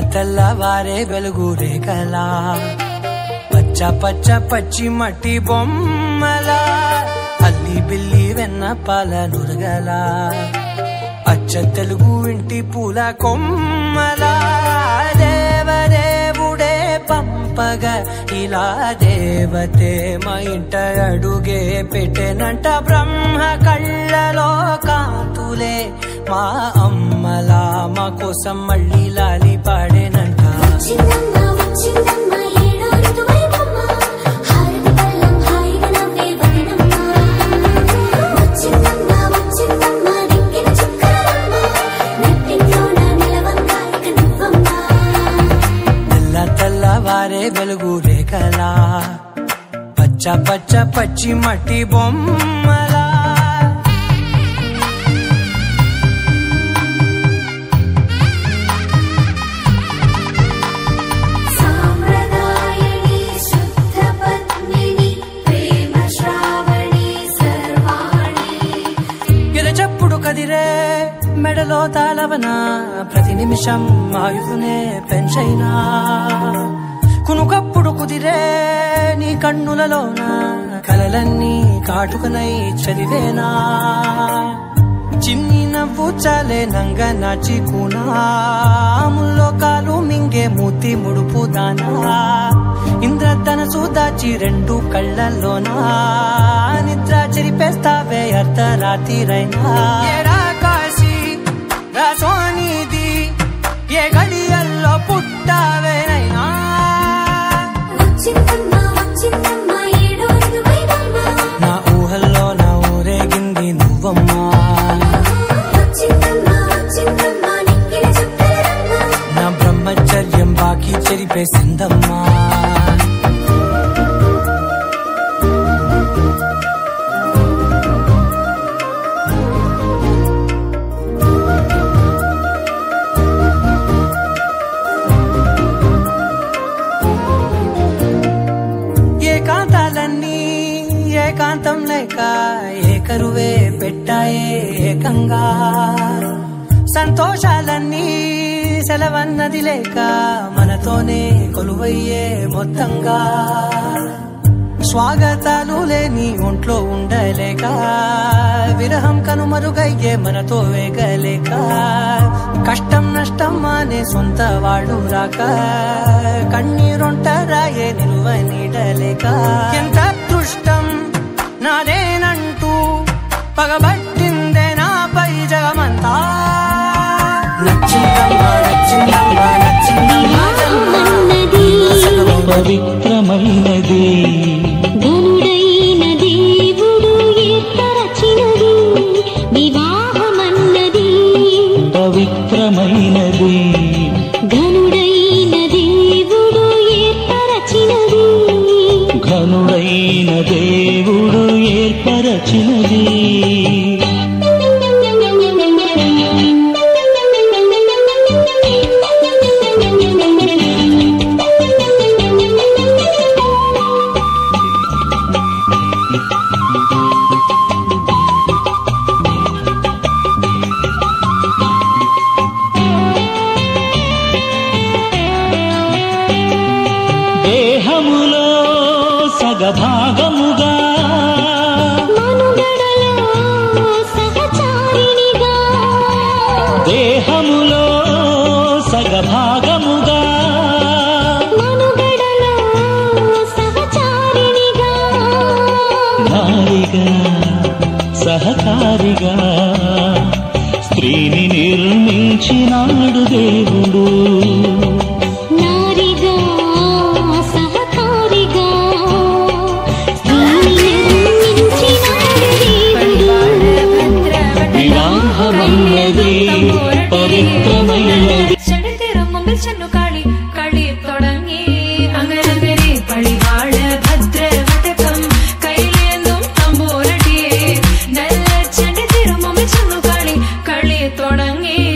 తెల్లవారే వెలుగు రేఖలా పచ్చ పచ్చ పచ్చి మట్టి బొమ్మలా అల్లి బిల్లి వెన్న పాల నురగలా అచ్చ తెలుగు ఇంటి పూల కొమ్మలా దేవదేవుడే పంపగా ఇలా దేవతే మా ఇంట అడుగే పెట్టెనంట బ్రహ్మ కళ్ళలో కాంతులే మా అమ్మలా మా కోసం మళ్ళీ లాలి పాడేనంట వచ్చిందమ్మ వచ్చిందమ్మ ఏడో ఋతువైవమ్మ హారతి పళ్ళం హాయిగా నవ్వే వదనమ్మ వచ్చిందమ్మ వచ్చిందమ్మ దిక్కిన చుక్కలమ్మ నెట్టింట్లోన నిలవంక ఇక నువ్వమ్మ తెల్ల తెల్లవారే వెలుగు రేఖలా పచ్చ పచ్చ పచ్చి మట్టి బొమ్మలా సాంప్రదాయని శుద్ధ పద్మిని ప్రేమ శ్రావణి సర్వాణి ఎరచప్పుడు కదిరే మెడలో తాళవన ప్రతి నిమిషం ఆయువునే పెంచైనా కునుకప్పుడు కుదిరే నీ కన్నులలోన కలలన్నీ కాటుకనై చదివేనా చిన్ని నవ్వు చాలే నంగ నాచి కూనాముల్లో కాలు మింగే మూతి ముడుపు దానా ఇంద్రధనసు దాచి రెండు కళ్ళల్లోనా నిద్ర చెరిపేస్తావే అర్ధరాత్రిరైనా ఏడా కాశీ రా సోనిది ఏ గడియల్లో పుట్టావేనైనా వచ్చిందమ్మ వచ్చిందమ్మ ఏడో ఋతువైవమ్మ నా ఊహల్లో నా ఊరేగింది నువ్వమ్మా వచ్చిందమ్మ వచ్చిందమ్మ నిక్కిన చుక్కలమ్మ నా బ్రహ్మచర్యం బాకీ చెరిపేసిందమ్మా ఏకాంతాలన్నీ ఏకాంతం లేక ఏకరువే పెట్టాయే ఏకంగా సంతోషాలన్నీ సెలవన్నది లేక మనతోనే కొలువయ్యే మొత్తంగా స్వాగతాలు లేని ఒంట్లో ఉండలేక విరహం కనుమరుగయ్యే మనతో వేగలేక కష్టం నష్టం అనే సొంత వాడు రాక కన్నీరొంటరాయే నిలువ నీడలేక ఎంత అదృష్టం నాదేనంటూ పగబట్టిందే నాపై జగమంతా నచ్చిందమ్మా నచ్చిందమ్మా నచ్చిందమ్మా మన్నది పవిత్రమైనది ధనుడైన దేవుడు ఏర్పరచినది వివాహమన్నది పవిత్రమైనది ఘనుడైన దేవుడు ఏర్పరచినది ఘనుడైన దేవుడు ఏర్పరచినది దేహములో సగభాగముగా మనుగడలో సహచారిణిగా దేహములో సగభాగముగా మనుగడలో సహచారిణిగా నారిగా సహకారిగా స్త్రీని నిర్మించినాడు దేవుడు నారిగా సహకారిగా స్త్రీని నిర్మించినాడు దేవుడు. వివాహమన్నది പവിത്രമല്ലത് ചെടുത്തിരും മുമ്പിൽ ചെന്നു കളി കളി തുടങ്ങി അങ്ങനെ വരെ പളിവാള് ഭദ്രവതകം കയ്യിലേന്തും തമ്പൂരടിയെ നല്ല ചെടുത്തിരും മുമ്പിൽ ചെന്നു കളി കളി തുടങ്ങി